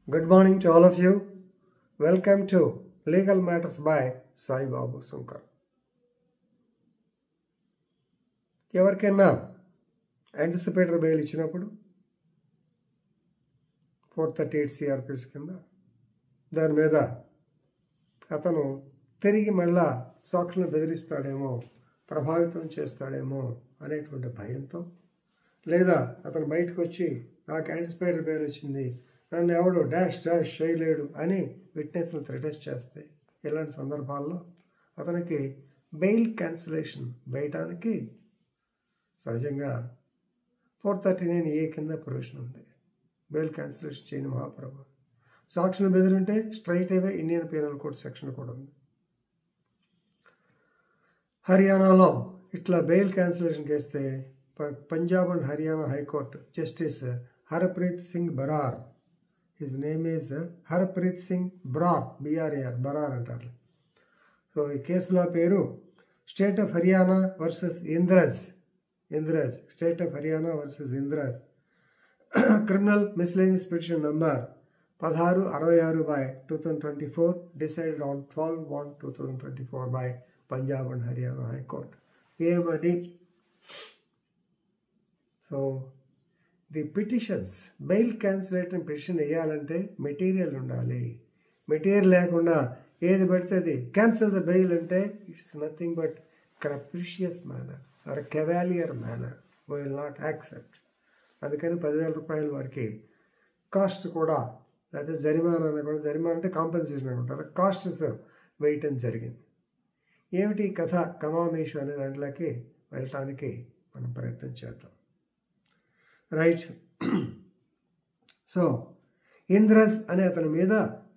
Good morning to all of you. Welcome to Legal Matters by Sai Babu Sunkar. ఎవరికైనా anticipatory bail ఇచ్చినప్పుడు four thirty eight CrPC కింద దాని మీద అతను తిరిగి మళ్ళా సాక్షులను బెదిరిస్తాడేమో ప్రభావితం చేస్తాడేమో అనేటువంటి భయంతో లేదా అతను బయటకు వచ్చి నాకు యాంటిసిపేటర్ బెయిల్ వచ్చింది నన్ను ఎవడు డాష్ డాష్ చేయలేడు అని విట్నెస్ను థ్రెటెస్ట్ చేస్తే ఇలాంటి సందర్భాల్లో అతనికి బెయిల్ క్యాన్సిలేషన్ వేయటానికి సహజంగా ఫోర్ థర్టీ నైన్ ఏ కింద ప్రొవిజన్ ఉంది బెయిల్ క్యాన్సిలేషన్ చేయని మహాప్రభు సాక్షులు బెదిరింటే స్ట్రైట్ అవే ఇండియన్ పీనల్ కోడ్ సెక్షన్ కూడా ఉంది హర్యానాలో ఇట్లా బెయిల్ క్యాన్సిలేషన్ చేస్తే ప- Punjab and Haryana high court justice Harpreet Singh Brar his name is Harpreet Singh Brar B R A R Brar అంటారు సో ఈ కేసులో పేరు state of Haryana versus Indraj Indraj state of Haryana versus Indraj criminal miscellaneous petition number పదహారు అరవై ఆరు by two thousand twenty four decided on twelve one two thousand twenty four by Punjab and Haryana high court ఏమని so the petitions bail cancellation petition వేయాలంటే material ఉండాలి material లేకుండా ఏది పడితే అది క్యాన్సిల్ ద బెయిల్ అంటే it's nothing but capricious manner or cavalier manner will not accept అందుకని పదివేల రూపాయల వరకు కాస్ట్స్ కూడా లేకపోతే జరిమానా కూడా జరిమానా అంటే కాంపెన్సేషన్ అనుకుంటారు కాస్ట్స్ వేయటం జరిగింది ఏమిటి ఈ కథ కమామేషు అనే దాంట్లోకి వెళ్ళటానికి మనం ప్రయత్నం చేద్దాం రైట్ సో ఇంద్రస్ అనే అతని మీద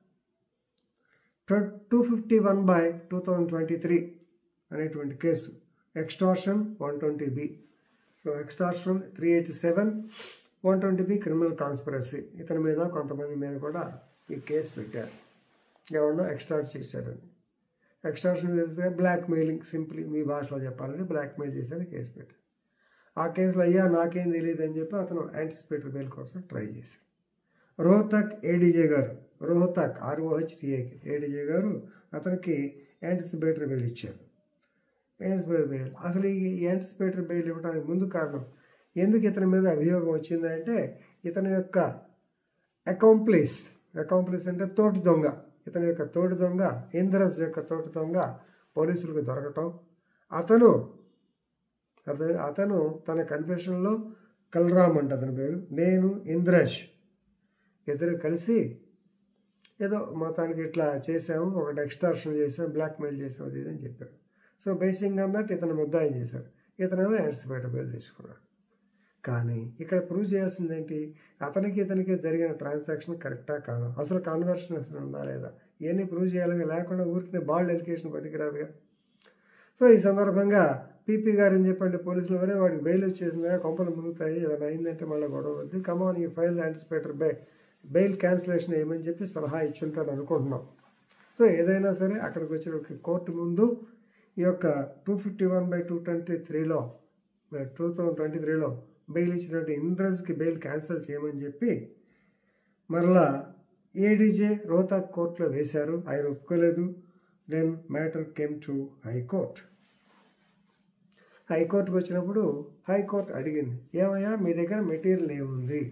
two fifty one by two thousand twenty three అనేటువంటి case extortion one twenty B so extortion three eighty seven one twenty B criminal conspiracy ఇతని మీద కొంతమంది మీద కూడా ఈ కేసు పెట్టారు ఎవరినో ఎక్స్టార్ట్ చేశారని ఎక్స్టార్షన్ చేస్తే బ్లాక్ మెయిలింగ్ సింప్లీ మీ భాషలో చెప్పాలంటే బ్లాక్ మెయిల్ చేశారని కేసు పెట్టారు ఆ కేసులో అయ్యా నాకేం తెలియదు అని చెప్పి అతను యాంటిసిపేటరీ బెయిల్ కోసం ట్రై చేశాడు రోహతక్ ఏడీజే గారు రోహతక్ ఆర్ఓహెచ్టిఏకి ఏడీజే గారు అతనికి యాంటిసిపేటరీ బెయిల్ ఇచ్చారు యాంటిసిపేటరీ బెయిల్ అసలు ఈ యాంటిసిపేటరీ బెయిల్ ఇవ్వడానికి ముందు కారణం ఎందుకు ఇతని మీద అభియోగం వచ్చిందంటే ఇతని యొక్క అకాంప్లిస్ అకాంప్లిస్ అంటే తోటి దొంగ ఇతని యొక్క తోటి దొంగ ఇంద్రస్ యొక్క తోటి దొంగ పోలీసులకు దొరకటం అతను అతను అతను తన కన్ఫెషన్లో కల్రామ్ అంట అతని పేరు నేను ఇంద్రష్ ఇద్దరు కలిసి ఏదో మొత్తానికి ఇట్లా చేసాము ఒకటి ఎక్స్టార్షన్ చేసాం బ్లాక్మెయిల్ చేసాం అది ఇది అని చెప్పాడు సో బేసిక్గా అన్నట్టు ఇతను ముద్దాయం చేశారు ఇతనేమో యాంటిసిపేటర్ బెయిల్ తీసుకున్నాడు కానీ ఇక్కడ ప్రూవ్ చేయాల్సింది ఏంటి అతనికి ఇతనికి జరిగిన ట్రాన్సాక్షన్ కరెక్టా కాదా అసలు కన్వర్షన్ అసలు ఉందా లేదా ఇవన్నీ ప్రూవ్ చేయాలి లేకుండా ఊరికి బాల్డ్ ఎలికేషన్ పనికిరాదుగా సో ఈ సందర్భంగా పీపీ గారు ఏం చెప్పండి పోలీసులు వరే వాడికి బెయిల్ వచ్చేసిందా కొంపలు మునుగుతాయి ఏదైనా అయిందంటే మళ్ళీ గొడవ వద్దు కమాన్ ఈ ఫైల్ యాంటిసిపేటర్ బే బెయిల్ క్యాన్సిలేషన్ ఏమని చెప్పి సలహా ఇచ్చుంటాను అనుకుంటున్నాం సో ఏదైనా సరే అక్కడికి వచ్చిన కోర్టు ముందు ఈ యొక్క two fifty one by two twenty త్రీలో టూ థౌజండ్ ట్వంటీ త్రీలో బెయిల్ ఇచ్చినట్టు ఇంద్రస్కి బెయిల్ క్యాన్సిల్ చేయమని చెప్పి మరలా ఏడీజే రోహతక్ కోర్టులో వేశారు ఆయన ఒప్పుకోలేదు then matter came to high court హైకోర్టుకు వచ్చినప్పుడు హైకోర్టు అడిగింది ఏమయ్యా మీ దగ్గర మెటీరియల్ ఏముంది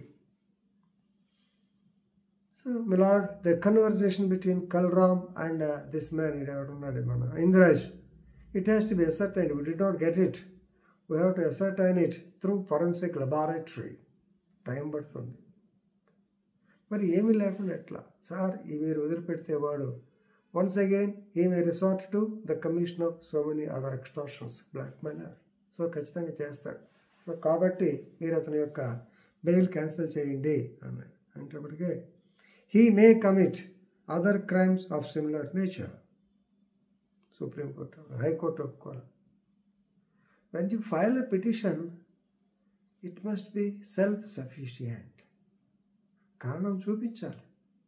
so milord the conversation between Kalram and this man ఇది ఎవరు ఉన్నాడు మన Indraj it has to be ascertain we did not get it we have to ascertain it through forensic laboratory time పడుతుంది మరి ఏమీ లేకుండా ఎట్లా సార్ ఈ మీరు వదిలిపెడితే వాడు వన్స్ అగైన్ ఈ may resort to the commission of so many other extortions blackmailer so ఖచ్చితంగా చేస్తాడు సో కాబట్టి మీరు అతని యొక్క బెయిల్ క్యాన్సిల్ చేయండి అన్నాడు అంటేప్పటికే he may commit other crimes of similar nature supreme court high court ఒప్పుకోవాలి when you file a petition it must be self sufficient కారణం చూపించాలి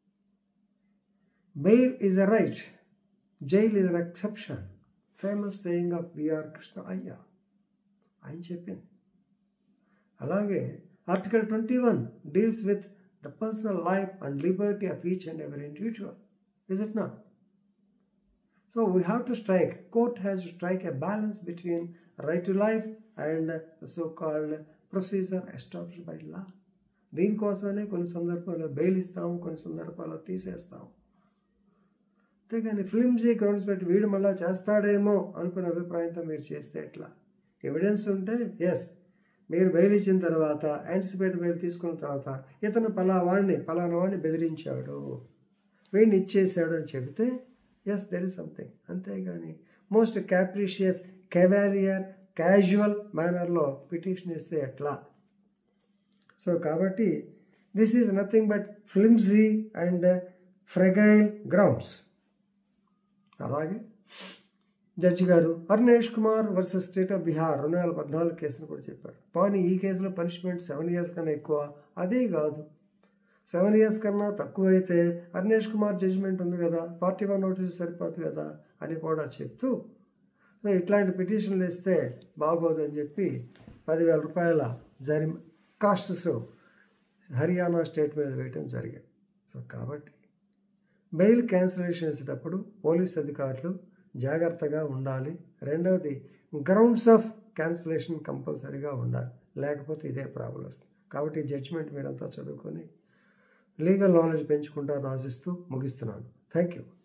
bail is a right jail is an exception famous saying of B R Krishna Iyer ఆయన చెప్పింది అలాగే article twenty one deals with the personal life and liberty of each and every individual. Is it not? So we have to strike, court has to strike a balance between right to life and the so-called procedure established by law. దీనికోసమనే కొన్ని సందర్భాల్లో bail ఇస్తాము కొన్ని సందర్భాల్లో తీసేస్తాము అంతేగాని ఫిల్మ్సీ grounds పెట్టి వీడు మళ్ళీ చేస్తాడేమో అనుకునే అభిప్రాయంతో మీరు చేస్తే ఎట్లా ఎవిడెన్స్ ఉంటే ఎస్ మీరు బెయిల్ ఇచ్చిన తర్వాత యాంటిసిపేట్ బెయిల్ తీసుకున్న తర్వాత ఇతను పలావాడిని పలానా వాడిని బెదిరించాడు వీడిని ఇచ్చేసాడు అని చెబితే ఎస్ దెర్ ఇస్ సంథింగ్ అంతేగాని మోస్ట్ క్యాప్రిషియస్ కెవాలియర్ క్యాజువల్ మేనర్లో పిటిషన్ ఇస్తే ఎట్లా సో కాబట్టి this is nothing but flimsy and fragile grounds అలాగే జడ్జి గారు Arunesh Kumar versus state of Bihar రెండు వేల పద్నాలుగు కేసును కూడా చెప్పారు కానీ ఈ కేసులో పనిష్మెంట్ సెవెన్ ఇయర్స్ కన్నా ఎక్కువ అదే కాదు సెవెన్ ఇయర్స్ కన్నా తక్కువ అయితే అరుణేష్ కుమార్ జడ్జిమెంట్ ఉంది కదా ఫార్టీ వన్ నోటీస్ సరిపోతుంది కదా అని కూడా చెప్తూ సో ఇట్లాంటి పిటిషన్లు ఇస్తే బాగోదు అని చెప్పి పదివేల రూపాయల జరి కాస్ట్స్ హర్యానా స్టేట్ మీద వేయటం జరిగింది సో కాబట్టి బెయిల్ క్యాన్సిలేషన్ చేసేటప్పుడు పోలీస్ అధికారులు జాగ్రత్తగా ఉండాలి రెండవది గ్రౌండ్స్ ఆఫ్ క్యాన్సిలేషన్ కంపల్సరీగా ఉండాలి లేకపోతే ఇదే ప్రాబ్లం వస్తుంది కాబట్టి జడ్జిమెంట్ మీరంతా చదువుకొని లీగల్ నాలెడ్జ్ పెంచుకుంటారని ఆశిస్తూ ముగిస్తున్నాను థ్యాంక్ యూ